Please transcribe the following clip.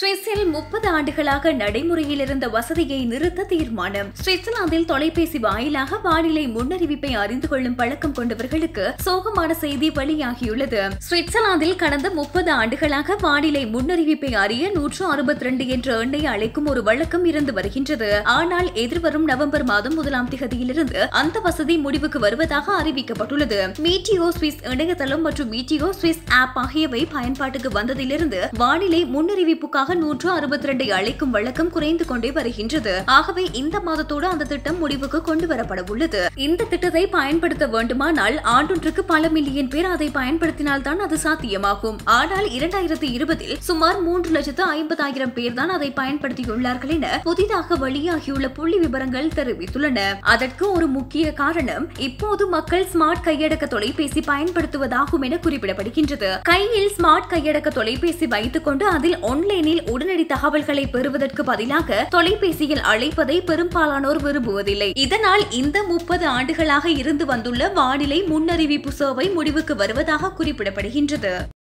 சுவிஸில் முப்பது ஆண்டுகளாக நடைமுறையில் இருந்த வசதியை நிறுத்த தீர்மானம் சுவிட்சர்லாந்தில் தொலைபேசி வாயிலாக வானிலை முன்னறிவிப்பை அறிந்து கொள்ளும் பழக்கம் கொண்டவர்களுக்கு சோகமான செய்தி வெளியாகியுள்ளது சுவிட்சர்லாந்தில் கடந்த முப்பது ஆண்டுகளாக வானிலை முன்னறிவிப்பை அறிய நூற்று அறுபத்தி ரெண்டு என்ற எண்ணை அழைக்கும் ஒரு வழக்கம் இருந்து வருகின்றது ஆனால் எதிர்வரும் நவம்பர் மாதம் முதலாம் திகதியிலிருந்து அந்த வசதி முடிவுக்கு வருவதாக அறிவிக்கப்பட்டுள்ளது மீட்டியோ சுவிஸ் இணையதளம் மற்றும் மீட்டியோ சுவிஸ் ஆப் ஆகியவை பயன்பாட்டுக்கு வந்ததிலிருந்து வானிலை முன்னறிவிப்புக்காக நூற்று அறுபத்தி ரெண்டை அழைக்கும் வழக்கம் குறைந்து கொண்டே வருகின்றது ஆகவே இந்த மாதத்தோடு அந்த திட்டம் முடிவுக்கு கொண்டு வரப்பட உள்ளது இந்த திட்டத்தை பயன்படுத்த வேண்டுமானால் ஆண்டொன்றுக்கு பல மில்லியன் பேர் அதை பயன்படுத்தினால் தான் அது சாத்தியமாகும் ஆனால் இரண்டாயிரத்தி இருபதில் சுமார் மூன்று லட்சத்து ஐம்பதாயிரம் பேர் தான் அதை பயன்படுத்தியுள்ளார்கள் என புதிதாக வெளியாகியுள்ள புள்ளி விவரங்கள் தெரிவித்துள்ளன அதற்கு ஒரு முக்கிய காரணம் இப்போது மக்கள் ஸ்மார்ட் கையடக்க தொலைபேசி பயன்படுத்துவதாகும் என குறிப்பிடப்படுகின்றது கையில் ஸ்மார்ட் கையடக்க தொலைபேசி வைத்துக் கொண்டு அதில் ஆன்லைனில் உடனடி தகவல்களை பெறுவதற்கு பதிலாக தொலைபேசியில் அழைப்பதை பெரும்பாலானோர் விரும்புவதில்லை இதனால் இந்த முப்பது ஆண்டுகளாக இருந்து வந்துள்ள வானிலை முன்னறிவிப்பு சேவை முடிவுக்கு வருவதாக குறிப்பிடப்படுகின்றது